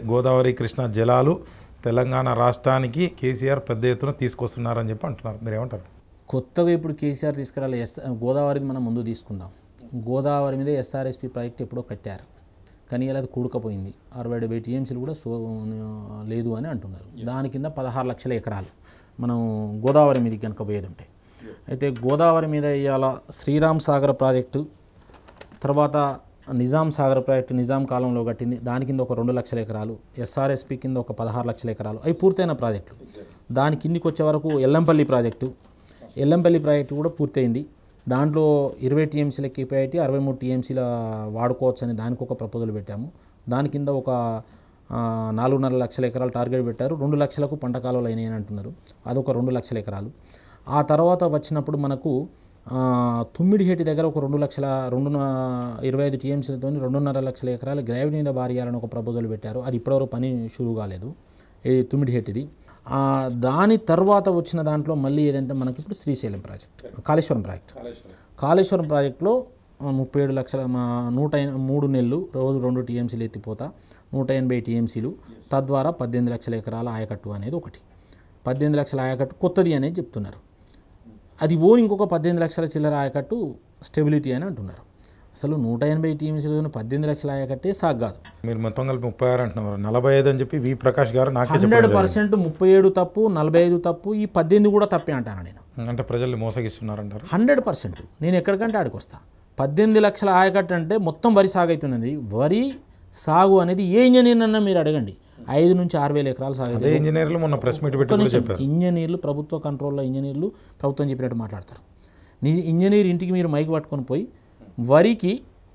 గోదావరి కృష్ణా జలాలు తెలంగాణ రాష్ట్రానికి కేసీఆర్ పెద్ద ఎత్తున తీసుకొస్తున్నారని చెప్పి అంటున్నారు మీరు ఏమంటారు కొత్తగా ఇప్పుడు కేసీఆర్ తీసుకురాలి ఎస్ గోదావరికి మనం ముందు తీసుకుందాం గోదావరి మీద ఎస్ఆర్ఎస్పి ప్రాజెక్ట్ ఎప్పుడో కట్టారు కానీ ఇలా అది కూడకపోయింది అరవై డెబ్బై టీఎంసీలు కూడా సో లేదు అని అంటున్నారు దాని కింద పదహారు లక్షల ఎకరాలు మనం గోదావరి మీదకి కనుక పోయేది ఉంటే అయితే గోదావరి మీద ఇవాళ శ్రీరామ్ సాగర్ ప్రాజెక్టు తర్వాత నిజాం సాగర్ ప్రాజెక్టు నిజాం కాలంలో కట్టింది దాని కింద ఒక రెండు లక్షల ఎకరాలు ఎస్ఆర్ఎస్పి కింద ఒక పదహారు లక్షల ఎకరాలు అవి పూర్తయిన ప్రాజెక్టులు దాని కిందికి వచ్చే వరకు ఎల్లంపల్లి ప్రాజెక్టు ఎల్లంపల్లి ప్రాజెక్టు కూడా పూర్తయింది దాంట్లో ఇరవై టీఎంసీల కెపాసిటీ అరవై మూడు టీఎంసీల వాడుకోవచ్చు అని దానికి ఒక ప్రపోజల్ పెట్టాము దాని కింద ఒక ఆ, నాలుగున్నర లక్షల ఎకరాలు టార్గెట్ పెట్టారు రెండు లక్షలకు పంట కాలువలు అయినాయి అని అంటున్నారు అదొక రెండు లక్షల ఎకరాలు ఆ తర్వాత వచ్చినప్పుడు మనకు ఆ, తుమ్మిడిహేటి దగ్గర ఒక రెండు లక్షల రెండు ఇరవై ఐదు టీఎంసీలతో రెండున్నర లక్షల ఎకరాలు గ్రావిటీ మీద బారియాలని ఒక ప్రపోజల్ పెట్టారు అది ఇప్పటివరకు పని షురు కాలేదు ఇది తుమ్మిడిహేటిది ఆ, దాని తర్వాత వచ్చిన దాంట్లో మళ్ళీ ఏదంటే మనకి ఇప్పుడు శ్రీశైలం ప్రాజెక్ట్ కాళేశ్వరం ప్రాజెక్ట్ కాళేశ్వరం ప్రాజెక్టులో ఆ, ముప్పై ఏడు లక్షల మా నూట ఎన- మూడు నెలలు రోజు రెండు టీఎంసీలు ఎత్తిపోతా నూట ఎనభై టీఎంసీలు తద్వారా పద్దెనిమిది లక్షల ఎకరాల ఆయకట్టు అనేది ఒకటి పద్దెనిమిది లక్షల ఆయకట్టు కొత్తది అనేది చెప్తున్నారు అది ఓన్ ఇంకొక పద్దెనిమిది లక్షల చిల్లర ఆయకట్టు స్టెబిలిటీ అని అంటున్నారు అసలు నూట ఎనభై టీఎంసీలు పద్దెనిమిది లక్షల ఆయకట్టే సాగు కాదు మీరు మొత్తం కలిపి ముప్పై ఆరు అంటున్నారు నలభై ఐదు అని చెప్పి వి ప్రకాష్ గారు నాకే హండ్రెడ్ చెప్పారు పర్సెంట్ ముప్పై ఏడు తప్పు నలభై ఐదు తప్పు ఈ పద్దెనిమిది కూడా తప్పే అంటాను నేను అంటే ప్రజల్ని మోసగిస్తున్నారంటారు హండ్రెడ్ పర్సెంట్ నేను ఎక్కడికంటే ఆడికి వస్తా పద్దెనిమిది లక్షల ఆయకట్టు అంటే మొత్తం వరి సాగు అవుతున్నది వరి సాగు అనేది ఏ ఇంజనీర్ అన్నా మీరు అడగండి ఐదు నుంచి ఆరు వేల ఎకరాలు సాగు అదే ఇంజనీర్లు మొన్న ప్రెస్ మీట్ పెట్టి కూడా చెప్పారు ఇంజనీర్లు ప్రభుత్వ కంట్రోల్లో ఇంజనీర్లు ప్రభుత్వం చెప్పినట్టు మాట్లాడతారు నీ ఇంజనీర్ ఇంటికి మీరు మైక్ పట్టుకొని పోయి వరికి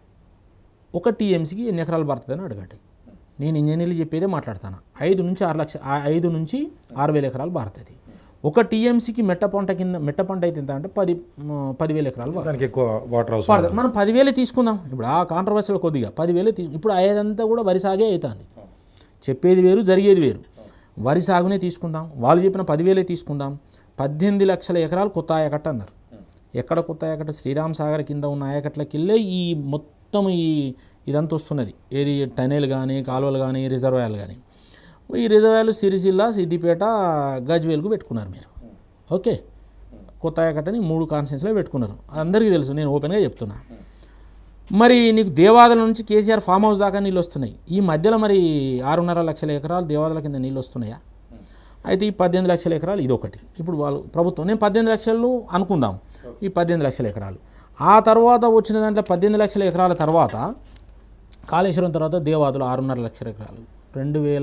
ఒక టీఎంసీకి ఎన్ని ఎకరాలు పడుతుందని అడగండి నేను ఇంజనీర్లు చెప్పేదే మాట్లాడతాను ఐదు నుంచి ఆరు లక్ష ఆ ఐదు నుంచి ఆరు వేల ఎకరాలు బారుతుంది ఒక టీఎంసీకి మెట్ట పంట కింద మెట్ట పంట అయితే ఎంత అంటే పది మ, పదివేల ఎకరాలు బారుతుంది. దానికి ఎక్కువ వాటర్ అవసరం పడుతుంది మనం పదివేలే తీసుకుందాం ఇప్పుడు ఆ కాంట్రవర్సీలో కొద్దిగా పదివేలే తీ ఇప్పుడు అయ్యేదంతా కూడా వరి సాగే అవుతుంది చెప్పేది వేరు జరిగేది వేరు వరి సాగునే తీసుకుందాం వాళ్ళు చెప్పిన పదివేలే తీసుకుందాం పద్దెనిమిది లక్షల ఎకరాలు కొత్త ఆయకట్ట అన్నారు ఎక్కడ కొత్త ఆయకట్ట శ్రీరామ్ సాగర్ కింద ఉన్న ఆయకట్లకి వెళ్ళే ఈ మొత్తం ఈ ఇదంతా వస్తున్నది ఏది టనెల్ కానీ కాలువలు కానీ రిజర్వాయర్లు కానీ ఈ రిజర్వాయర్లు సిరిసిల్ల సిద్దిపేట గజ్వేల్కు పెట్టుకున్నారు మీరు ఓకే కొత్త ఆయకట్టని మూడు కాన్స్టిట్యూన్స్లో పెట్టుకున్నారు అందరికీ తెలుసు నేను ఓపెన్గా చెప్తున్నా మరి నీకు దేవాదుల నుంచి కేసీఆర్ ఫామ్ హౌస్ దాకా నీళ్ళు వస్తున్నాయి ఈ మధ్యలో మరి ఆరున్నర లక్షల ఎకరాలు దేవాదుల కింద నీళ్ళు వస్తున్నాయా అయితే ఈ పద్దెనిమిది లక్షల ఎకరాలు ఇది ఒకటి ఇప్పుడు వాళ్ళు ప్రభుత్వం నేను పద్దెనిమిది లక్షలు అనుకుందాం ఈ పద్దెనిమిది లక్షల ఎకరాలు ఆ తర్వాత వచ్చిన దాంట్లో పద్దెనిమిది లక్షల ఎకరాల తర్వాత కాళేశ్వరం తర్వాత దేవాదులు ఆరున్నర లక్షల ఎకరాలు రెండు వేల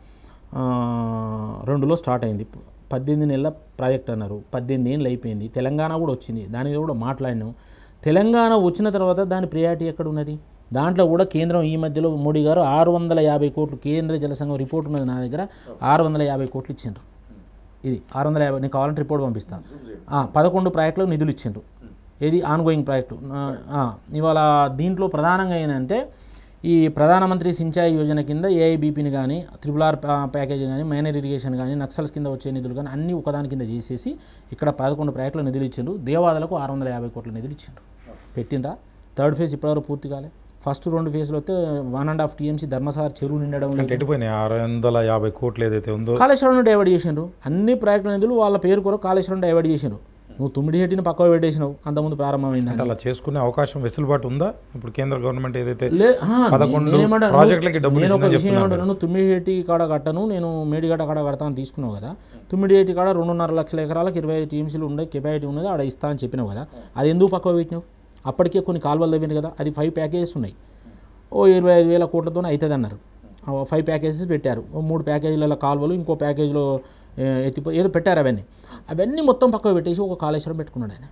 ఆ, రెండులో స్టార్ట్ అయింది పద్దెనిమిది నెలల ప్రాజెక్ట్ అన్నారు పద్దెనిమిది ఏళ్ళు అయిపోయింది తెలంగాణ కూడా వచ్చింది దాని మీద కూడా మాట్లాడినాం తెలంగాణ వచ్చిన తర్వాత దాని ప్రియారిటీ ఎక్కడ ఉన్నది దాంట్లో కూడా కేంద్రం ఈ మధ్యలో మోడీ గారు ఆరు వందల యాభై కోట్లు కేంద్ర జలసంఘం రిపోర్ట్ ఉన్నది నా దగ్గర ఆరు వందల యాభై కోట్లు ఇచ్చిండ్రు ఇది ఆరు వందల యాభై నేను కావాలంటే రిపోర్ట్ పంపిస్తాను ఆ, పదకొండు ప్రాజెక్టులకు నిధులు ఇచ్చిండ్రు ఏది ఆన్గోయింగ్ ప్రాజెక్టు ఆ, ఆ, ఇవాళ దీంట్లో ప్రధానంగా ఏంటంటే ఈ ప్రధానమంత్రి సించాయి యోజన కింద ఏఐబీపీని కానీ త్రిపుల్ ఆర్ ప్యాకేజీ కానీ మైనర్ ఇరిగేషన్ కానీ నక్సల్స్ కింద వచ్చే నిధులు కానీ అన్నీ ఒకదాని కింద చేసేసి ఇక్కడ పదకొండు ప్రాజెక్టులు నిధులు ఇచ్చిండ్రు దేవాదాలకు ఆరు వందల యాభై కోట్ల నిధులు ఇచ్చిండ్రు పెట్టిండ్రా థర్డ్ ఫేజ్ ఇప్పటివరకు పూర్తి కాలే ఫస్ట్ రెండు ఫేజ్లో వస్తే one and half TMC Dharmasagar చెరువు నిండడం లేదు అంటే ఎటుపోయినాయి ఆరు వందల యాభై కోట్లు ఏదైతే ఉందో కాళేశ్వరం డైవర్ట్ చేసిండ్రు అన్ని ప్రాజెక్టుల నిధులు వాళ్ళ పేరు కొరకు కాళేశ్వరం డైవర్ట్ చేసిండ్రు నువ్వు తుమ్మిడి హెట్టిని పక్కకు పెట్టేసినావు అంతకుముందు ప్రారంభమైంది అంటే అలా చేసుకునే అవకాశం వెసులుబాటు ఉందా ఇప్పుడు కేంద్ర గవర్నమెంట్ ఏదైతే లే ఆ, పదకొండు నేనేమంటాను, ప్రాజెక్టులకి డబ్బులు నేను ఒక ఇచ్చిందని విషయం ఏమంటాను తుమ్మిడిహేటి కాడ కట్టను నేను మేడిగడ్డ కాడ కడతా అని తీసుకున్నావు కదా తుమ్మిడిహేటి కాడ రెండున్నర లక్షల ఎకరాలకు ఇరవై ఐదు టీమ్స్లు ఉండే కెపాసిటీ ఉన్నది ఆడ ఇస్తా అని చెప్పినావు కదా అది ఎందుకు పక్కకు పెట్టినావు అప్పటికే కొన్ని కాలువలు తవ్వింది కదా అది ఫైవ్ ప్యాకేజెస్ ఉన్నాయి ఓ ఇరవై ఐదు వేల కోట్లతో అవుతుంది అన్నారు ఆ, ఫైవ్ ప్యాకేజెస్ పెట్టారు ఓ మూడు ప్యాకేజీల కాలువలు ఇంకో ప్యాకేజీలో ఏ, ఎత్తిపో ఏదో పెట్టారు అవన్నీ అవన్నీ మొత్తం పక్కకు పెట్టేసి ఒక కాళేశ్వరం పెట్టుకున్నాడు ఆయన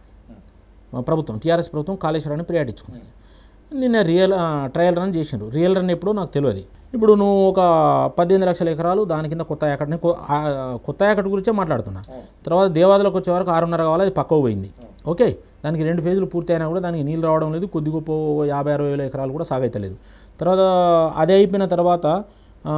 మా ప్రభుత్వం టీఆర్ఎస్ ప్రభుత్వం కాళేశ్వరాన్ని ప్రయాటించుకున్నది నిన్న రియల్ ఆ, ట్రయల్ రన్ చేసిండ్రు రియల్ రన్ ఎప్పుడో నాకు తెలియదు ఇప్పుడు నువ్వు ఒక పద్దెనిమిది లక్షల ఎకరాలు దాని కింద కొత్త యాకట్ని కొ- ఆ, కొత్త యాకట్ గురించే మాట్లాడుతున్నా తర్వాత దేవాదులకు వచ్చే వరకు ఆరున్నర కావాలి అది పక్కకు పోయింది ఓకే దానికి రెండు ఫేజులు పూర్తి అయినా కూడా దానికి నీళ్ళు రావడం లేదు కొద్ది గొప్ప యాభై అరవై వేల ఎకరాలు కూడా సాగైతలేదు తర్వాత అది అయిపోయిన తర్వాత ఆ,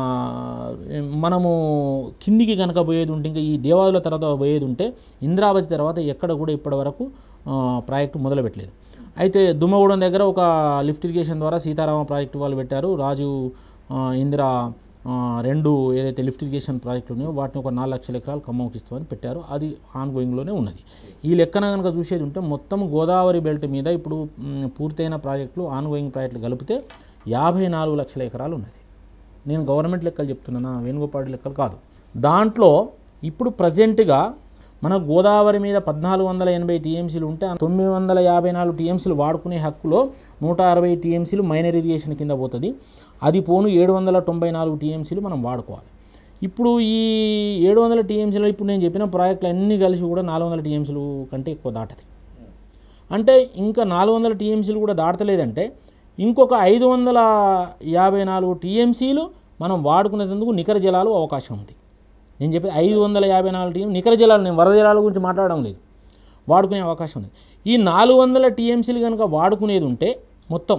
మనము కిందికి కనుక పోయేది ఉంటే ఇంకా ఈ దేవాదుల తర్వాత పోయేది ఉంటే ఇంద్రావతి తర్వాత ఎక్కడ కూడా ఇప్పటి వరకు ఆ, ప్రాజెక్టు మొదలుపెట్టలేదు అయితే దుమ్మగూడెం దగ్గర ఒక లిఫ్ట్ ఇరిగేషన్ ద్వారా సీతారామ ప్రాజెక్టు వాళ్ళు పెట్టారు రాజు ఆ, ఇందిరా ఆ, రెండు ఏదైతే లిఫ్ట్ ఇరిగేషన్ ప్రాజెక్టులు ఉన్నాయో వాటిని ఒక నాలుగు లక్షల ఎకరాలు ఖమ్మంకి ఇస్తామని పెట్టారు అది ఆన్ గోయింగ్లోనే ఉన్నది ఈ లెక్కన కనుక చూసేది ఉంటే మొత్తం గోదావరి బెల్ట్ మీద ఇప్పుడు మ్, పూర్తయిన ప్రాజెక్టులు ఆన్ గోయింగ్ ప్రాజెక్టులు కలిపితే యాభై నాలుగు లక్షల ఎకరాలు ఉన్నది నేను గవర్నమెంట్ లెక్కలు చెప్తున్నాను వేణుగోపాల్ లెక్కలు కాదు దాంట్లో ఇప్పుడు ప్రజెంట్గా మన గోదావరి మీద పద్నాలుగు వందల ఎనభై టీఎంసీలు ఉంటే ఆ తొమ్మిది వందల యాభై నాలుగు టీఎంసీలు వాడుకునే హక్కులో నూట అరవై టీఎంసీలు మైనర్ ఇరిగేషన్ కింద పోతుంది అది పోను ఏడు వందల తొంభై నాలుగు టీఎంసీలు మనం వాడుకోవాలి ఇప్పుడు ఈ ఏడు వందల టీఎంసీలు ఇప్పుడు నేను చెప్పిన ప్రాజెక్టులు అన్నీ కలిసి కూడా నాలుగు వందల టీఎంసీలు కంటే ఎక్కువ దాటది అంటే ఇంకా నాలుగు వందల టీఎంసీలు కూడా దాటలేదంటే ఇంకొక ఐదు వందల యాభై నాలుగు టీఎంసీలు మనం వాడుకునేందుకు నికర జలాలు అవకాశం ఉంది నేను చెప్పి ఐదు వందల యాభై నాలుగు టీఎం నికర జలాలు నేను వరద జలాల గురించి మాట్లాడడం లేదు వాడుకునే అవకాశం ఉంది ఈ నాలుగు వందల టీఎంసీలు కనుక వాడుకునేది ఉంటే మొత్తం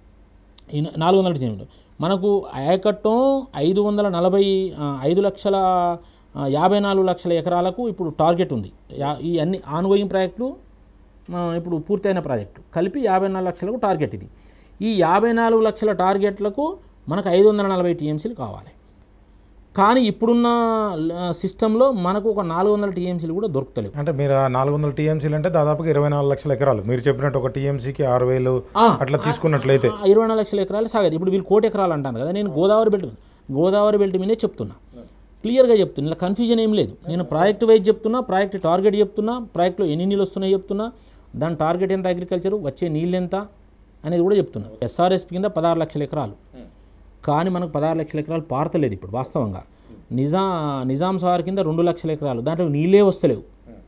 ఈ నాలుగు వందల టీఎంసీలు మనకు ఆయకట్టం ఐదు వందల నలభై ఆ, ఐదు లక్షల ఆ, యాభై నాలుగు లక్షల ఎకరాలకు ఇప్పుడు టార్గెట్ ఉంది యా- ఈ అన్ని ఆన్గోయింగ్ ప్రాజెక్టులు ఆ, ఇప్పుడు పూర్తయిన ప్రాజెక్టు కలిపి యాభై నాలుగు లక్షలకు టార్గెట్ ఇది ఈ యాభై నాలుగు లక్షల టార్గెట్లకు మనకు ఐదు వందల నలభై టీఎంసీలు కావాలి కానీ ఇప్పుడున్న ఆ, సిస్టంలో మనకు ఒక నాలుగు వందల టీఎంసీలు కూడా దొరుకుతలేవు అంటే మీరు ఆ నాలుగు వందల టీఎంసీలు అంటే దాదాపుగా ఇరవై నాలుగు లక్షల ఎకరాలు మీరు చెప్పినట్టు ఒక టీఎంసీకి ఆరు వేలు ఆ, అట్లా తీసుకున్నట్లయితే ఆ, ఇరవై నాలుగు లక్షల ఎకరాలు సాగదు ఇప్పుడు వీళ్ళు కోటి ఎకరాలు అంటాను కదా నేను గోదావరి బెల్ట్ గోదావరి బెల్ట్ మీదే చెప్తున్నా క్లియర్గా చెప్తున్నా ఇలా కన్ఫ్యూజన్ ఏం లేదు నేను ప్రాజెక్ట్ వైజ్ చెప్తున్నా ప్రాజెక్ట్ టార్గెట్ చెప్తున్నా ప్రాజెక్ట్లో ఎన్ని నీళ్ళు వస్తున్నాయో చెప్తున్నా దాని టార్గెట్ ఎంత అగ్రికల్చర్ వచ్చే నీళ్ళు ఎంత అనేది కూడా చెప్తున్నా ఎస్ఆర్ఎస్పి కింద పదహారు లక్షల ఎకరాలు కానీ మనకు పదహారు లక్షల ఎకరాలు పారతలేదు ఇప్పుడు వాస్తవంగా నిజా నిజాం సార్ కింద రెండు లక్షల ఎకరాలు దాంట్లో నీళ్ళే వస్తలేవు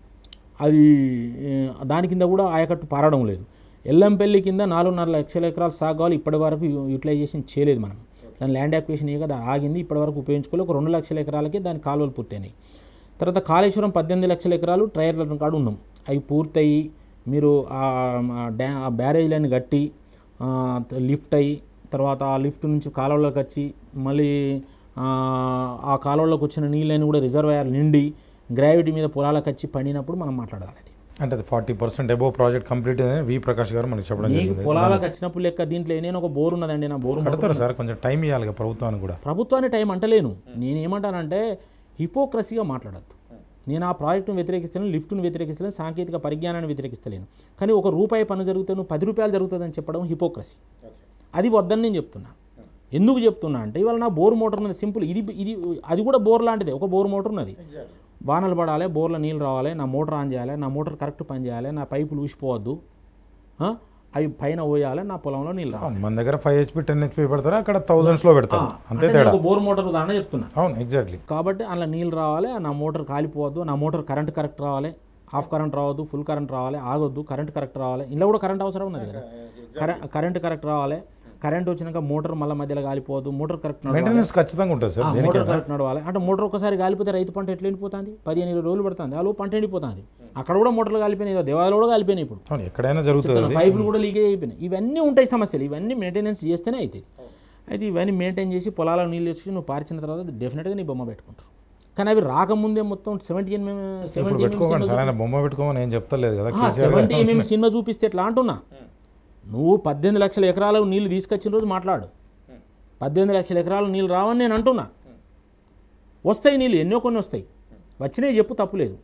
అది ఏ, దాని కింద కూడా ఆయకట్టు పారడం లేదు ఎల్లంపల్లి కింద నాలుగున్నర లక్షల ఎకరాలు సాగు కావాలి ఇప్పటి వరకు యు- యూటిలైజేషన్ చేయలేదు మనం దాని ల్యాండ్ యాక్విజిషన్ ఇక అది ఆగింది ఇప్పటి వరకు ఉపయోగించుకోలేదు ఒక రెండు లక్షల ఎకరాలకి దాని కాలువలు పూర్తయినాయి తర్వాత కాళేశ్వరం పద్దెనిమిది లక్షల ఎకరాలు ట్రయల్ కాడ ఉన్నాం అవి పూర్తయి మీరు ఆ ఆ డ్యా ఆ బ్యారేజ్లను కట్టి ఆ, లిఫ్ట్ అయ్యి తర్వాత ఆ లిఫ్ట్ నుంచి కాలువలోకి వచ్చి మళ్ళీ ఆ, ఆ కాలువలోకి వచ్చిన నీళ్ళని కూడా రిజర్వాయర్ నిండి గ్రావిటీ మీద పొలాలకు వచ్చి పండినప్పుడు మనం మాట్లాడాలి అది అంటే అది forty percent above project complete అయిందని వి ప్రకాష్ గారు మనకి చెప్పడం నీకు జరిగింది పొలాలకు వచ్చినప్పుడు లెక్క దీంట్లో నేను ఒక బోర్ ఉన్నదండి నా బోరు కడతారు సార్ కొంచెం టైం ఇవ్వాలి కదా ప్రభుత్వానికి కూడా ప్రభుత్వాన్ని టైం అంటలేను నేను ఏమంటానంటే హిపోక్రసీగా మాట్లాడద్దు నేను ఆ ప్రాజెక్టును వ్యతిరేకిస్తలేను లిఫ్ట్ను వ్యతిరేకిస్తలేను సాంకేతిక పరిజ్ఞానాన్ని వ్యతిరేకిస్తలేను కానీ ఒక రూపాయి పన్ను జరిగితే నువ్వు పది రూపాయలు జరుగుతుందని చెప్పడం హిపోక్రసీ అది వద్దని నేను చెప్తున్నా ఎందుకు చెప్తున్నా అంటే ఇవాళ నా బోర్ మోటార్ ఉన్నది సింపుల్ ఇది ఇది అది కూడా బోర్ లాంటిదే ఒక బోర్ మోటార్ ఉన్నది వానలు పడాలి బోర్లో నీళ్ళు రావాలి నా మోటార్ ఆన్ చేయాలి నా మోటార్ కరెక్ట్ పని చేయాలి నా పైపులు ఊసిపోవద్దు ఆ? అవి పైన పోయాలి నా పొలంలో నీళ్ళు రావాలి అవును, మన దగ్గర ఫైవ్ హెచ్పి టెన్ హెచ్పి పెడతారు అక్కడ థౌజండ్స్ లో పెడతారు అంతే అంటే నేను తేడా ఒక బోర్ మోటార్ ఉదాహరణ చెప్తున్నా అవును ఎగ్జాక్ట్లీ కాబట్టి అందులో నీళ్ళు రావాలి నా మోటార్ కాలిపోవద్దు నా మోటార్ కరెంట్ కరెక్ట్ రావాలి హాఫ్ కరెంట్ రావద్దు ఫుల్ కరెంట్ రావాలి ఆగొద్దు కరెంట్ కరెక్ట్ రావాలి ఇంట్లో కూడా కరెంట్ అవసరం ఉన్నది కదా కరె కరెంట్ కరెక్ట్ రావాలి కరెంట్ వచ్చినాక మోటార్ మళ్ళీ మధ్యలో కాలిపోవద్దు మోటార్ కరెక్ట్ నడవాలి మెయింటెనెన్స్ ఖచ్చితంగా ఉంటుంది సార్ దీనికి మోటార్ కరెక్ట్ నడవాలి అంటే మోటార్ ఒకసారి కాలిపోతే రైతు పంట ఎట్లా ఎండిపోతుంది పదిహేను ఇరవై రోజులు పడుతుంది అలా పంట ఎండిపోతుంది అక్కడ కూడా మోటార్లు కాలిపోయినాయి ఏదో దేవాలయాలు కూడా కాలిపోయినాయి ఇప్పుడు అవును ఎక్కడైనా జరుగుతుంది అది పైపులు కూడా లీకేజ్ అయిపోయినాయి ఇవన్నీ ఉంటాయి సమస్యలు ఇవన్నీ మెయింటెనెన్స్ చేస్తేనే అవుతాయి అయితే ఇవన్నీ మెయింటైన్ చేసి పొలాలకు నీళ్ళు వచ్చి నువ్వు పార్చిన తర్వాత డెఫినెట్గా నీ బొమ్మ పెట్టుకుంటారు కానీ అవి రాకముందే మొత్తం సెవెంటీ ఎంఎం సెవెంటీ పెట్టుకోకండి సరైన బొమ్మ పెట్టుకోమని ఏం చెప్తలేదు కదా కేసీఆర్ గారు. సెవెంటీ ఎంఎం సినిమా చూపిస్తే ఎట్లా అంటున్నా నువ్వు పద్దెనిమిది లక్షల ఎకరాలకు నీళ్ళు తీసుకొచ్చిన రోజు మాట్లాడు పద్దెనిమిది లక్షల ఎకరాలు నీళ్ళు రావని నేను అంటున్నా వస్తాయి నీళ్ళు ఎన్నో కొన్ని వస్తాయి వచ్చినాయి చెప్పు తప్పులేదు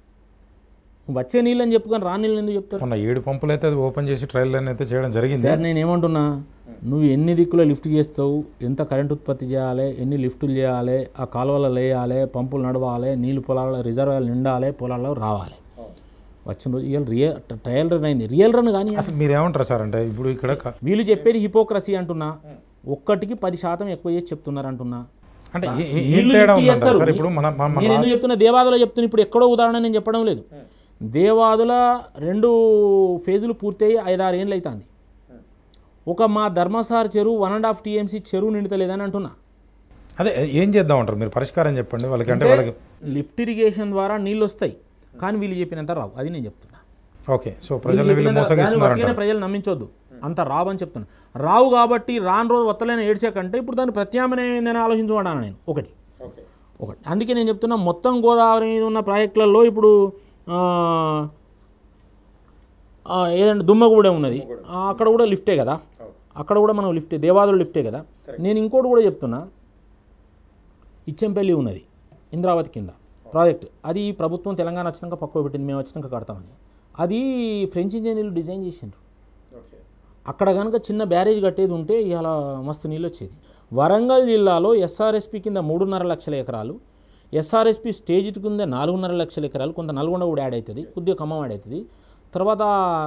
వచ్చే నీళ్ళు అని చెప్పు కానీ రాని నీళ్ళు ఎందుకు చెప్తారు మొన్న ఏడు పంపులు అయితే అది ఓపెన్ చేసి ట్రయల్ లైన్ అయితే చేయడం జరిగింది సార్ నేను ఏమంటున్నా నువ్వు ఎన్ని దిక్కులో లిఫ్ట్ చేస్తావు ఎంత కరెంట్ ఉత్పత్తి చేయాలి ఎన్ని లిఫ్టులు చేయాలి ఆ కాలువలు వేయాలి పంపులు నడవాలి నీళ్ళు పొలాల రిజర్వాయర్లు నిండాలి పొలాల్లో రావాలి వచ్చిన రోజు ఇవాళ రియల్ ట్రయల్ రన్ అయింది రియల్ రన్ కానీ అసలు మీరు ఏమంటారు సార్ అంటే ఇప్పుడు ఇక్కడ క- వీళ్ళు చెప్పేది హిపోక్రసీ అంటున్నా ఒక్కటికి పది శాతం ఎక్కువ చేసి చెప్తున్నారు అంటున్నా అంటే ఏ- ఏ- ఏం వీళ్ళు తేడా లిఫ్ట్ ఉందంటారు చేస్తారు. సార్ ఇప్పుడు మన మన- మన నేను ఎందుకు చెప్తున్నా దేవాదులో చెప్తున్నా ఇప్పుడు ఎక్కడో ఉదాహరణ నేను చెప్పడం లేదు దేవాదుల రెండు ఫేజులు పూర్తయి ఐదారు ఏళ్ళు అవుతుంది ఒక మా ధర్మసార్ చెరువు వన్ అండ్ హాఫ్ టీఎంసీ చెరువు నిండుతలేదని అంటున్నా అదే ఏం చేద్దాం అంటారు మీరు పరిష్కారం చెప్పండి వాళ్ళకి అంటే వాళ్ళకి లిఫ్ట్ ఇరిగేషన్ ద్వారా నీళ్ళు వస్తాయి కానీ వీళ్ళు చెప్పినంత రావు అది నేను చెప్తున్నా ఓకే సో వీళ్ళు ప్రజల్ని వీళ్ళు చెప్పినంత- దాన్ని మోసగిస్తున్నారు వట్టిగానే ప్రజలు నమ్మించొద్దు అంత రావని చెప్తున్నా రావు కాబట్టి రాను రోజు వత్తలేని ఏడ్చే కంటే ఇప్పుడు దాని ప్రత్యామ్నాయం ఏందని ఆలోచించమన్నాను నేను ఒకటి ఒకటి అందుకే నేను చెప్తున్నా మొత్తం గోదావరి మీద ఉన్న ప్రాజెక్టులలో ఇప్పుడు ఆ, ఆ, ఏదంటే దుమ్మగూడెం ఉన్నది ఆ, అక్కడ కూడా లిఫ్టే కదా అక్కడ కూడా మనం లిఫ్టే దేవాదులు లిఫ్టే కదా నేను ఇంకోటి కూడా చెప్తున్నా ఇచ్చెంపల్లి ఉన్నది ఇంద్రావతి కింద ప్రాజెక్ట్ అది ప్రభుత్వం తెలంగాణ వచ్చినాక పక్కకు పెట్టింది మేము వచ్చినాక కడతామని అది ఫ్రెంచ్ ఇంజనీర్లు డిజైన్ చేసిండ్రు అక్కడ కనుక చిన్న బ్యారేజ్ కట్టేది ఉంటే ఇలా మస్తు నీళ్ళు వచ్చేది వరంగల్ జిల్లాలో ఎస్ఆర్ఎస్పి కింద మూడున్నర లక్షల ఎకరాలు ఎస్ఆర్ఎస్పి స్టేజ్ కింద నాలుగున్నర లక్షల ఎకరాలు కొంత నల్గొండ కూడా యాడ్ అవుతుంది కొద్దిగా ఖమ్మం యాడ్ అవుతుంది తర్వాత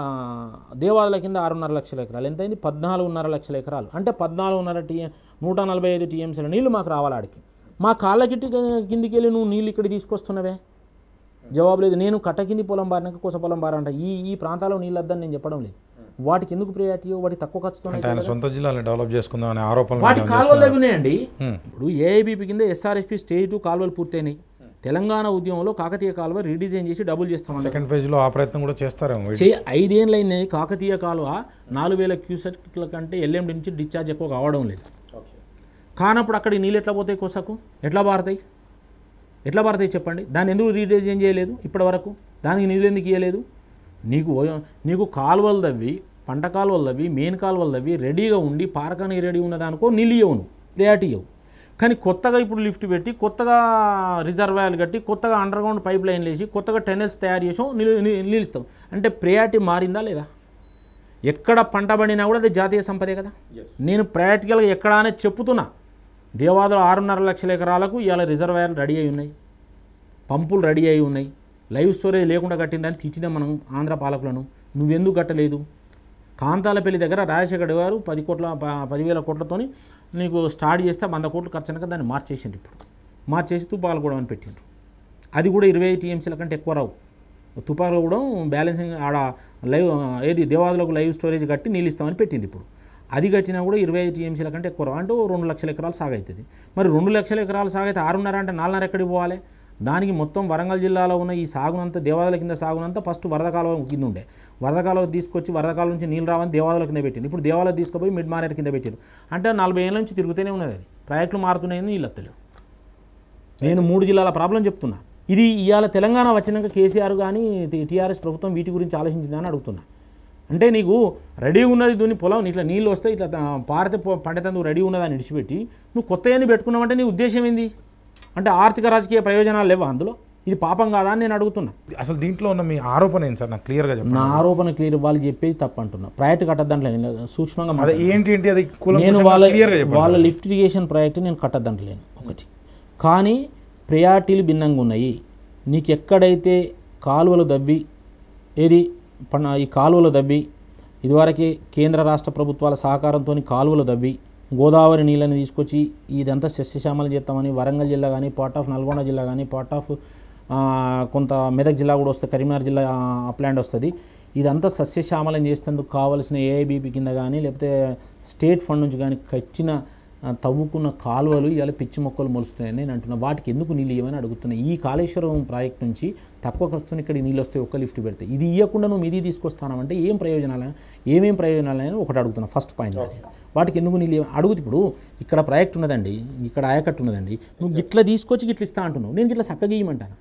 దేవాదుల కింద ఆరున్నర లక్షల ఎకరాలు ఎంతైంది పద్నాలుగున్నర లక్షల ఎకరాలు అంటే పద్నాలుగున్నర టీఎం నూట నలభై ఐదు టీఎంసీల నీళ్లు మాకు రావాలి ఆడికి మా కాళ్ళ కిట్టి కిందికి వెళ్ళి నువ్వు నీళ్ళు ఇక్కడ తీసుకొస్తున్నవే జవాబు లేదు నేను కట్ట కింది పొలం బారినాక కొస పొలం బారంట ఈ ఈ ప్రాంతాల్లో నీళ్ళు వద్దని నేను చెప్పడం లేదు వాటికి ఎందుకు ప్రియారిటీ వాటి తక్కువ ఖర్చుతో అంటే ఆయన సొంత జిల్లాని డెవలప్ చేసుకుందాం అనే ఆరోపణలు వాటి ఏమైనా కాలువలు అవి ఉన్నాయండి Hmm. ఇప్పుడు ఏఐబీపీ కింద ఎస్ఆర్ఎస్పీ స్టేజ్ టూ కాలువలు పూర్తయినాయి తెలంగాణ ఉద్యమంలో కాకతీయ కాలువ రీడిజైన్ చేసి డబుల్ చేస్తామన్నారు సెకండ్ ఫేజ్ లో ఆ ప్రయత్నం కూడా చేస్తారేమో చే ఐదేళ్ళైంది కాకతీయ కాలువ నాలుగు వేల క్యూసెక్ల కంటే ఎల్ఎండి నుంచి డిశ్చార్జ్ ఎక్కువ కావడం లేదు కానప్పుడు అక్కడికి నీళ్ళు ఎట్లా పోతాయి కొసకు ఎట్లా పారుతాయి ఎట్లా పారుతాయి చెప్పండి దాన్ని ఎందుకు రీడిజైన్ చేయలేదు ఇప్పటి వరకు దానికి నీళ్ళు ఎందుకు ఇవ్వలేదు నీకు ఓ- నీకు కాలువలు తవ్వి పంట కాలువలు తవ్వి మెయిన్ కాలువలు తవ్వి రెడీగా ఉండి పారకానికి రెడీ ఉన్నదానికో నీళ్ళు ఇవ్వవు నువ్వు ప్రియారిటీ ఇవ్వవు కానీ కొత్తగా ఇప్పుడు లిఫ్ట్ పెట్టి కొత్తగా రిజర్వాయర్లు కట్టి కొత్తగా అండర్ గ్రౌండ్ పైప్ లైన్లు వేసి కొత్తగా టెనల్స్ తయారు చేసాం నీళ్ళు నీ- నీళ్ళు ఇస్తాం అంటే ప్రియారిటీ మారిందా లేదా ఎక్కడ పంట పండినా కూడా అది జాతీయ సంపదే కదా నేను ప్రాక్టికల్గా ఎక్కడ అనేది చెప్తున్నా దేవాదులు ఆరున్నర లక్షల ఎకరాలకు ఇవాళ రిజర్వాయర్లు రెడీ అయి ఉన్నాయి పంపులు రెడీ అయి ఉన్నాయి లైవ్ స్టోరేజ్ లేకుండా కట్టిందని తిట్టిన మనం ఆంధ్ర పాలకులను నువ్వెందుకు కట్టలేదు కాంతాలపల్లి దగ్గర రాజశేఖర్ గారు పది కోట్ల ప- పదివేల కోట్లతోని నీకు స్టార్ట్ చేస్తే వంద కోట్లు ఖర్చు అనక దాన్ని మార్చేసిండ్రు ఇప్పుడు మార్చేసి తుపాకులు కూడా అని పెట్టిండ్రు అది కూడా ఇరవై టీఎంసీల కంటే ఎక్కువ రావు తుపాకులు కూడా బ్యాలెన్సింగ్ ఆడ లైవ్ ఏది దేవాదులకు లైవ్ స్టోరేజ్ కట్టి నీళ్ళు ఇస్తామని పెట్టింది ఇప్పుడు అది కట్టినా కూడా ఇరవై టీఎంసీల కంటే ఎక్కువ రావు అంటే ఓ రెండు లక్షల ఎకరాలు సాగవుతుంది మరి రెండు లక్షల ఎకరాలు సాగైతే ఆరున్నర అంటే నాలుగున్నర ఎక్కడికి పోవాలి దానికి మొత్తం వరంగల్ జిల్లాలో ఉన్న ఈ సాగునంతా దేవాదుల కింద సాగునంతా ఫస్ట్ వరద కాలువ కింద ఉండే వరద కాలువ తీసుకొచ్చి వరద కాలువ నుంచి నీళ్ళు రావని దేవాదుల కింద పెట్టింది ఇప్పుడు దేవాలయం తీసుకుపోయి మిడ్ మానేర్ కింద పెట్టారు అంటే నలభై ఏళ్ళ నుంచి తిరుగుతూనే ఉన్నది అది ప్రాజెక్టులు మారుతున్నాయని నీళ్ళు వస్తలేవు నేను మూడు జిల్లాల ప్రాబ్లం చెప్తున్నా ఇది ఇవాళ తెలంగాణ వచ్చినాక కేసీఆర్ కానీ టీఆర్ఎస్ ప్రభుత్వం వీటి గురించి ఆలోచించిందా అని అడుగుతున్నా అంటే నీకు రెడీ ఉన్నది దున్ని పొలం ఇట్లా నీళ్ళు వస్తే ఇట్లా తా- పారితే పొ- పండేతందుకు రెడీ ఉన్నదని విడిచిపెట్టి నువ్వు కొత్తయని పెట్టుకున్నావంటే నీ ఉద్దేశం ఏంది అంటే ఆర్థిక రాజకీయ ప్రయోజనాలు లేవా అందులో ఇది పాపం కాదా అని నేను అడుగుతున్నా అసలు దీంట్లో ఉన్న మీ ఆరోపణ ఏంటి సార్ నాకు క్లియర్గా చెప్పండి నా ఆరోపణ క్లియర్ వాళ్ళు చెప్పేది తప్పు అంటున్నా ప్రాజెక్ట్ కట్టద్దంటే సూక్ష్మంగా అదే మాట్లాడు. ఏంటి ఏంటి అది నేను వాళ్ళ క్లియర్గా చెప్పండి వాళ్ళ లిఫ్ట్ ఇరిగేషన్ ప్రాజెక్ట్ నేను కట్టద్దంటలేను ఒకటి కానీ ప్రయారిటీలు భిన్నంగా ఉన్నాయి నీకు ఎక్కడైతే కాలువలు దవ్వి ఏది పన్న ఈ కాలువలు దవ్వి ఇదివరకే కేంద్ర రాష్ట్ర ప్రభుత్వాల సహకారంతో కాలువలు దవ్వి గోదావరి నీళ్ళని తీసుకొచ్చి ఇదంతా సస్యశ్యామలు చేస్తామని వరంగల్ జిల్లా కానీ పార్ట్ ఆఫ్ నల్గొండ జిల్లా కానీ పార్ట్ ఆఫ్ ఆ, కొంత మెదక్ జిల్లా కూడా వస్తుంది కరీంనగర్ జిల్లా అప్లాండ్ వస్తుంది ఇదంతా సస్యశ్యామలం చేసేందుకు కావాల్సిన ఏఐబీపీ కింద కానీ లేకపోతే స్టేట్ ఫండ్ నుంచి కానీ కట్టిన ఆ, తవ్వుకున్న కాలువలు ఇవాళ పిచ్చి మొక్కలు మొలుస్తున్నాయని నేను అంటున్నా వాటికి ఎందుకు నీళ్ళు ఇవ్వని అడుగుతున్నా ఈ కాళేశ్వరం ప్రాజెక్ట్ నుంచి తక్కువ ఖర్చుతో ఇక్కడ నీళ్ళు వస్తే ఒక్క లిఫ్ట్ పెడితే ఇది ఇవ్వకుండా నువ్వు ఇది తీసుకొస్తానంటే ఏం ప్రయోజనాలు ఏమేం ప్రయోజనాలు అని ఒకటి అడుగుతున్నా ఫస్ట్ పాయింట్ అది. వాటికి ఎందుకు నీళ్ళు ఇవ్వ- అడుగుతు ఇప్పుడు ఇక్కడ ప్రాజెక్ట్ ఉన్నదండి ఇక్కడ ఆయకట్టు ఉన్నదండి నువ్వు గిట్ల తీసుకొచ్చి గిట్ల ఇస్తా అంటున్నావు నేను గిట్ల చక్కగా ఇవ్వమంటాను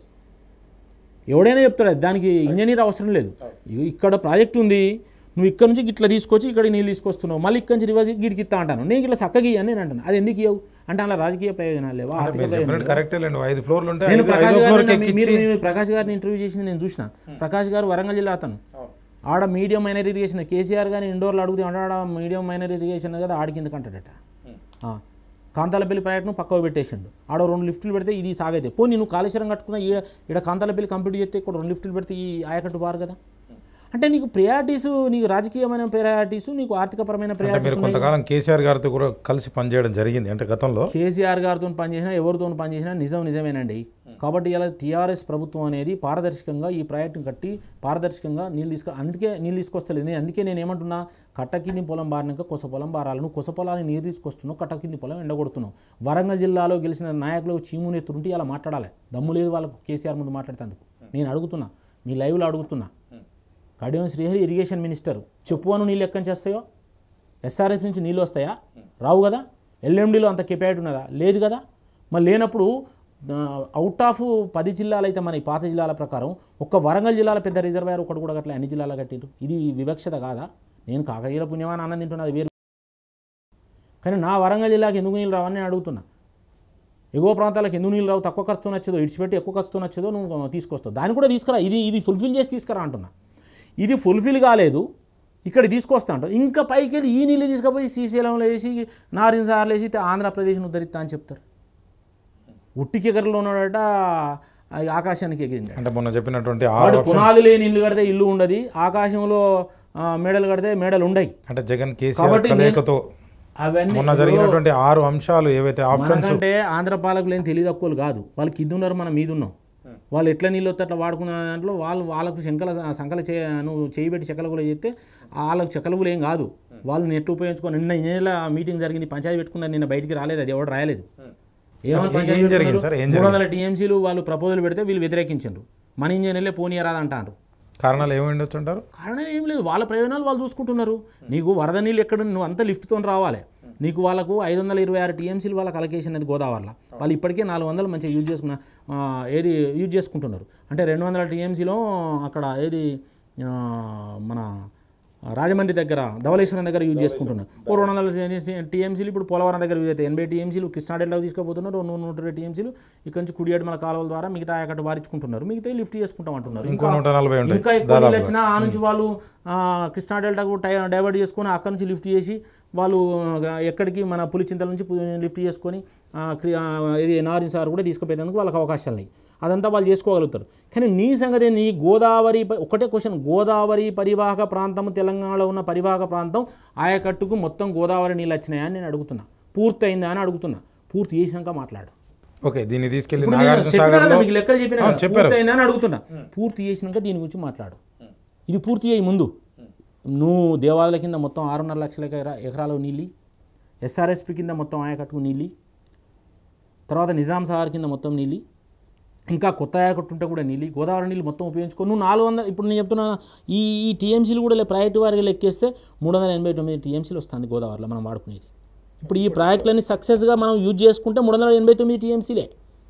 ఎవడైనా చెప్తాడు అది. దానికి ఇంజనీర్ అవసరం లేదు ఇగో ఇక్కడ ప్రాజెక్ట్ ఉంది నువ్వు ఇక్కడ నుంచి ఇట్లా తీసుకొచ్చి ఇక్కడ నీళ్ళు తీసుకొస్తున్నావు మళ్ళీ ఇక్కడ నుంచి రివర్స్ గిడికి ఇస్తా అంటాను నేను ఇట్లా చక్కగా ఇయ్యని నేను అంటాను అది ఎందుకు ఇవ్వవు అంటే అలా రాజకీయ ప్రయోజనాలు లేవా ఆర్థిక మీరు ప్రయోజనాలు చెప్పినట్టు కరెక్టే లేండి ఐదు ఫ్లోర్లు ఉంటే నేను ఐదు- ప్రకాష్ ఐదో ఫ్లోర్కి గారిని మీరు ఎక్కించి మీరు ప్రకాష్ గారిని ఇంటర్వ్యూ చేసింది నేను చూసిన ప్రకాష్ గారు వరంగల్ జిల్లా అతను ఆడ మీడియం మైనర్ ఇరిగేషన్ కేసీఆర్ గారిని ఇండోర్లో అడుగుతే అంటే ఆడ మీడియం మైనర్ ఇరిగేషన్ కదా ఆడి కింద కంటాడట ఆ. కాంతాలపల్లి ప్రాజెక్ట్ను పక్కకు పెట్టేసిండు ఆడ రెండు లిఫ్టులు పెడితే ఇది సాగైతే పోనీ నువ్వు కాళేశ్వరం కట్టుకున్న ఈడ ఈడ కాంతాలపల్లి కంప్లీట్ చేస్తే ఇక్కడ రెండు లిఫ్టులు పెడితే ఈ ఆయకట్టు బారు కదా అంటే నీకు ప్రయారిటీస్ నీకు రాజకీయమైన ప్రయారిటీస్ నీకు ఆర్థికపరమైన అంటే ప్రయారిటీస్ మీరు కొంతకాలం కేసీఆర్ గారితో కూడా కలిసి పనిచేయడం జరిగింది అంటే గతంలో కేసీఆర్ గారితో పనిచేసినా ఎవరితో పనిచేసినా నిజం నిజమేనండి కాబట్టి ఇలా టీఆర్ఎస్ ప్రభుత్వం అనేది పారదర్శకంగా ఈ ప్రాజెక్టును కట్టి పారదర్శకంగా నీళ్ళు తీసుకు అందుకే నీళ్ళు తీసుకొస్తలేదు నేను అందుకే నేను ఏమంటున్నా కట్టకింది పొలం బారినాక కొస పొలం బారాలి నువ్వు కొస పొలాన్ని నీరు తీసుకొస్తున్నావు కట్టకింది పొలం ఎండగొడుతున్నావు వరంగల్ జిల్లాలో గెలిచిన నాయకులు చీమునెత్తుంటే ఇలా మాట్లాడాలి దమ్ము లేదు వాళ్ళకు కేసీఆర్ ముందు మాట్లాడేందుకు నేను అడుగుతున్నా మీ లైవ్లో అడుగుతున్నా కడియం శ్రీహరి ఇరిగేషన్ మినిస్టర్ చెప్పు అను నీళ్ళు ఎక్కడి నుంచి వస్తాయో ఎస్ఆర్ఎస్ నుంచి నీళ్ళు వస్తాయా రావు కదా ఎల్ఎండిలో అంత కెపాసిటీ ఉన్నదా లేదు కదా మరి లేనప్పుడు అవుట్ ఆఫ్ పది జిల్లాలు అయితే మన ఈ పాత జిల్లాల ప్రకారం ఒక్క వరంగల్ జిల్లాల పెద్ద రిజర్వాయర్ ఒకటి కూడా అట్లా అన్ని జిల్లాలు కట్టిరు ఇది వివక్షత కాదా నేను కాకతీయుల పుణ్యమాన్ని ఆనందింటున్నది వేరు కానీ నా వరంగల్ జిల్లాకి ఎందుకు నీళ్ళు రావని నేను అడుగుతున్నా ఎగువ ప్రాంతాలకు ఎందుకు నీళ్ళు రావు తక్కువ ఖర్చుతో నచ్చదో ఇడిచిపెట్టి ఎక్కువ ఖర్చుతో నచ్చదో నువ్వు తీసుకొస్తావు దాన్ని కూడా తీసుకురా ఇది ఇది ఫుల్ఫిల్ చేసి తీసుకురా అంటున్నా ఇది ఫుల్ఫిల్ కాలేదు ఇక్కడ తీసుకొస్తా అంటావు ఇంకా పైకి వెళ్ళి ఈ నీళ్ళు తీసుకుపోయి శ్రీశైలంలో వేసి నారింజ సార్లు వేసి ఆంధ్రప్రదేశ్ను ఉద్ధరిస్తా అని చెప్తారు ఉట్టికి ఎగరలో ఉన్నాడట ఆ ఆకాశానికి ఎగిరిండ అంటే మొన్న చెప్పినటువంటి ఆరు వాడు option- పునాది లేని ఇల్లు కడితే ఇల్లు ఉండదు ఆకాశంలో ఆ, మేడలు కడితే మేడలు ఉండయి అంటే జగన్ కేసీఆర్ కాబట్టి నేను- కలయికతో అవన్నీ మొన్న జరిగినటువంటి ఆరు అంశాలు ఏవైతే ఆప్షన్స్ మనకంటే ఆంధ్ర పాలకులు ఏం తెలివి తక్కువలు కాదు వాళ్ళు కింద ఉన్నారు మనం మీద ఉన్నాం వాళ్ళు ఎట్లా నీళ్ళు వస్తే అట్లా వాడుకున్న దాంట్లో వాళ్ళు వాళ్ళకు శంకల సంకల చే నువ్వు చేయి పెట్టి చెక్కలు కూడా చేస్తే వాళ్ళకు చెక్కలు కూడా ఏం కాదు వాళ్ళు నెట్ ఉపయోగించుకొని నిన్న నెల మీటింగ్ జరిగింది పంచాయతీ పెట్టుకున్నారు నిన్న బయటికి రాలేదు అది ఎవడు రాయలేదు ఏమని ఏం పంచాయతీ జరిగింది సార్? ఏం మూడు వందల టీఎంసీలు వాళ్ళు ప్రపోజల్ పెడితే వీళ్ళు వ్యతిరేకించారు మన ఇంజనీర్లే పోనీయరాదు అంటారు కారణాలు ఏమి ఉండొచ్చు అంటారు కారణం ఏం లేదు వాళ్ళ ప్రయోజనాలు వాళ్ళు చూసుకుంటున్నారు నీకు వరద నీళ్ళు ఎక్కడ నువ్వు అంతా లిఫ్ట్తో రావాలి నీకు వాళ్ళకు ఐదు వందల ఇరవై ఆరు టీఎంసీలు వాళ్ళకి అలకేషన్ అనేది గోదావరిలో వాళ్ళు ఇప్పటికే నాలుగు వందలు మంచిగా యూజ్ చేసుకున్న ఆ, ఏది యూజ్ చేసుకుంటున్నారు అంటే రెండు వందల టీఎంసీలో అక్కడ ఏది ఆ, మన రాజమండ్రి దగ్గర ధవళేశ్వరం దగ్గర యూజ్ చేసుకుంటున్నారు ఓ రెండు వందల టీఎంసీలు ఇప్పుడు పోలవరం దగ్గర యూజ్ అవుతాయి ఎనభై టీఎంసీలు కృష్ణా డెల్టా తీసుకుపోతున్నారు నూట నూట ఇరవై టీఎంసీలు ఇక్కడ నుంచి కుడియాడు మన కాలువల ద్వారా మిగతా అక్కడ వారించుకుంటున్నారు మిగతా లిఫ్ట్ చేసుకుంటాం అంటున్నారు ఇంకో నూట నలభై ఉంటాయి ఇంకా ఎక్కువ నీళ్ళు వచ్చినా ఆ నుంచి వాళ్ళు ఆ, కృష్ణా డెల్టాకు టై డైవర్ట్ చేసుకొని అక్కడ నుంచి లిఫ్ట్ చేసి వాళ్ళు ఆ, ఎక్కడికి మన పులిచింతల నుంచి పు- లిఫ్ట్ చేసుకొని ఆ, క్రి- ఆ, ఇది నారిన్ సార్ కూడా తీసుకుపోయేందుకు వాళ్ళకి అవకాశాలు ఉన్నాయి అదంతా వాళ్ళు చేసుకోగలుగుతారు కానీ నీ సంగతి నీ గోదావరి ప- ఒకటే క్వశ్చన్ గోదావరి పరివాహక ప్రాంతం తెలంగాణలో ఉన్న పరివాహక ప్రాంతం ఆయకట్టుకు మొత్తం గోదావరి నీళ్ళు వచ్చినాయా అని నేను అడుగుతున్నా పూర్తయిందా అని అడుగుతున్నా పూర్తి చేసినాక మాట్లాడు ఓకే దీన్ని తీసుకెళ్లి ఇప్పుడు నేను నాగార్జున చెప్పినా సాగర్ కదా, మీకు లెక్కలు చెప్పిన అవును, చెప్పారు. పూర్తయిందా అని అడుగుతున్నా పూర్తి చేసినాక దీని గురించి మాట్లాడు ఇది పూర్తి చేయి ముందు నువ్వు దేవాలయాల కింద మొత్తం ఆరున్నర లక్షల ఎకరా ఎకరాలు నీళ్ళు ఎస్ఆర్ఎస్పి కింద మొత్తం ఆయకట్టుకు నీళ్ళు తర్వాత నిజాం సాగర్ కింద మొత్తం నీళ్ళు ఇంకా కొత్త ఆయకట్టు ఉంటే కూడా నీళ్ళు గోదావరి నీళ్ళు మొత్తం ఉపయోగించుకో నువ్వు నాలుగు వందల ఇప్పుడు నేను చెప్తున్నా ఈ ఈ టీఎంసీలు కూడా ప్రైవేట్ వారికి లెక్కేస్తే మూడు వందల ఎనభై తొమ్మిది టీఎంసీలు వస్తుంది గోదావరిలో మనం వాడుకునేది ఇప్పుడు ఈ ప్రాజెక్టులన్నీ సక్సెస్గా మనం యూజ్ చేసుకుంటే మూడు వందల ఎనభై తొమ్మిది టీఎంసీలే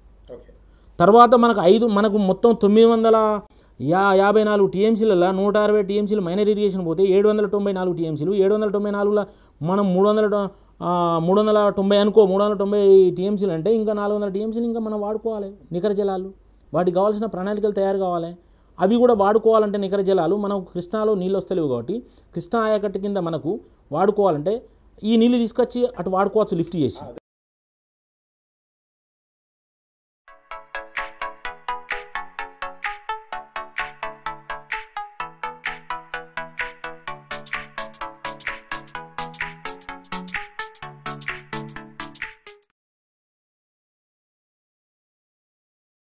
తర్వాత మనకు ఐదు మనకు మొత్తం తొమ్మిది వందల యా యాభై నాలుగు టీఎంసీలలో నూట అరవై టీఎంసీలు మైనర్ ఇరిగేషన్ పోతే ఏడు వందల తొంభై నాలుగు టీఎంసీలు ఏడు వందల తొంభై నాలుగులో మనం మూడు వందల టొ- ఆ, మూడు వందల తొంభై అనుకో మూడు వందల తొంభై టీఎంసీలు అంటే ఇంకా నాలుగు వందల టీఎంసీలు ఇంకా మనం వాడుకోవాలి నికర జలాలు వాటికి కావాల్సిన ప్రణాళికలు తయారు కావాలి అవి కూడా వాడుకోవాలంటే నికర జలాలు మనకు కృష్ణాలో నీళ్ళు వస్తలేవు కాబట్టి కృష్ణా ఆయకట్టు కింద మనకు వాడుకోవాలంటే ఈ నీళ్ళు తీసుకొచ్చి అటు వాడుకోవచ్చు లిఫ్ట్ చేసి